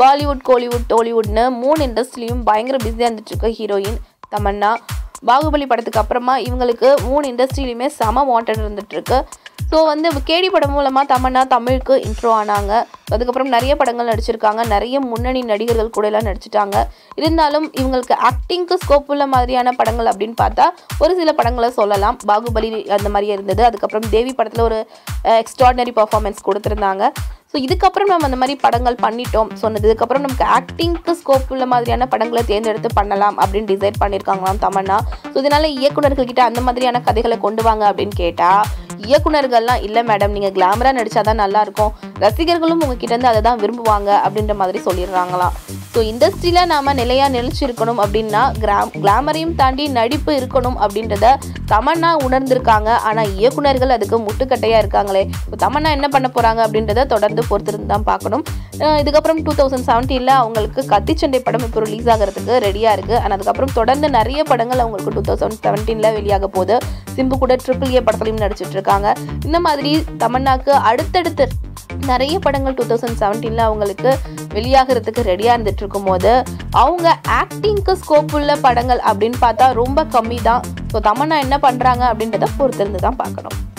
பாலிவுட் கோலிவுட் டோலிவுட்னு மூணு இண்டஸ்ட்ரிலையும் பயங்கர பிஸியாக இருந்துட்டு இருக்க ஹீரோயின் தமன்னா பாகுபலி படத்துக்கு அப்புறமா இவங்களுக்கு மூணு இண்டஸ்ட்ரியிலுமே செம வாண்டட் இருந்துட்டு இருக்கு ஸோ வந்து கேடி படம் மூலமாக தமன்னா தமிழுக்கு இன்ட்ரோ ஆனாங்க அதுக்கப்புறம் நிறைய படங்கள் நடிச்சிருக்காங்க நிறைய முன்னணி நடிகர்கள் கூட எல்லாம் நடிச்சிட்டாங்க இருந்தாலும் இவங்களுக்கு ஆக்டிங்க்கு ஸ்கோப் உள்ள மாதிரியான படங்கள் அப்படின்னு பார்த்தா ஒரு சில படங்களை சொல்லலாம் பாகுபலி அந்த மாதிரியே இருந்தது அதுக்கப்புறம் தேவி படத்தில் ஒரு எக்ஸ்ட்ராடினரி பர்ஃபார்மன்ஸ் கொடுத்துருந்தாங்க ஸோ இதுக்கப்புறம் நம்ம அந்த மாதிரி படங்கள் பண்ணிட்டோம் சொன்னது இதுக்கப்புறம் நமக்கு ஆக்டிங்க்கு ஸ்கோப் உள்ள மாதிரியான படங்களை தேர்ந்தெடுத்து பண்ணலாம் அப்படின்னு டிசைட் பண்ணியிருக்காங்களாம் தமன்னா ஸோ இதனால இயக்குனர்கள் கிட்ட அந்த மாதிரியான கதைகளை கொண்டு வாங்க அப்படின்னு கேட்டால் இயக்குனர்கள்லாம் இல்லை மேடம் நீங்கள் கிளாமராக நடிச்சா தான் நல்லா இருக்கும் ரசிகர்களும் உங்ககிட்ட இருந்து அதை தான் விரும்புவாங்க அப்படின்ற மாதிரி சொல்லிடுறாங்களாம் ஸோ இண்டஸ்ட்ரியில் நாம் நிலையாக நிலைச்சிருக்கணும் அப்படின்னா கிராம் கிளாமரையும் தாண்டி நடிப்பு இருக்கணும் அப்படின்றத தமன்னா உணர்ந்திருக்காங்க ஆனால் இயக்குனர்கள் அதுக்கு முட்டுக்கட்டையாக இருக்காங்களே இப்போ தமன்னா என்ன பண்ண போகிறாங்க அப்படின்றத தொடர்ந்து பொறுத்திருந்து தான் பார்க்கணும் அஹ் இதுக்கப்புறம் டூ தௌசண்ட் செவன்டீனில் அவங்களுக்கு கத்திச்சண்டை படம் இப்போ ரிலீஸ் ஆகிறதுக்கு ரெடியாக இருக்குது ஆனால் அதுக்கப்புறம் தொடர்ந்து நிறைய படங்கள் அவங்களுக்கு டூ தௌசண்ட் செவன்டீனில் வெளியாக போகுது சிம்பு கூட ட்ரிபிள் ஏ படத்துலையும் நடிச்சிட்டு இருக்காங்க இந்த மாதிரி தமன்னாக்கு அடுத்தடுத்து நிறைய படங்கள் டூ தௌசண்ட் செவன்டீனில் அவங்களுக்கு வெளியாகிறதுக்கு ரெடியாக இருந்துட்டு இருக்கும்போது அவங்க ஆக்டிங்க்கு ஸ்கோப் உள்ள படங்கள் அப்படின்னு பார்த்தா ரொம்ப கம்மி தான் ஸோ தமன்னா என்ன பண்ணுறாங்க அப்படின்றத பொறுத்திருந்து தான் பார்க்கணும்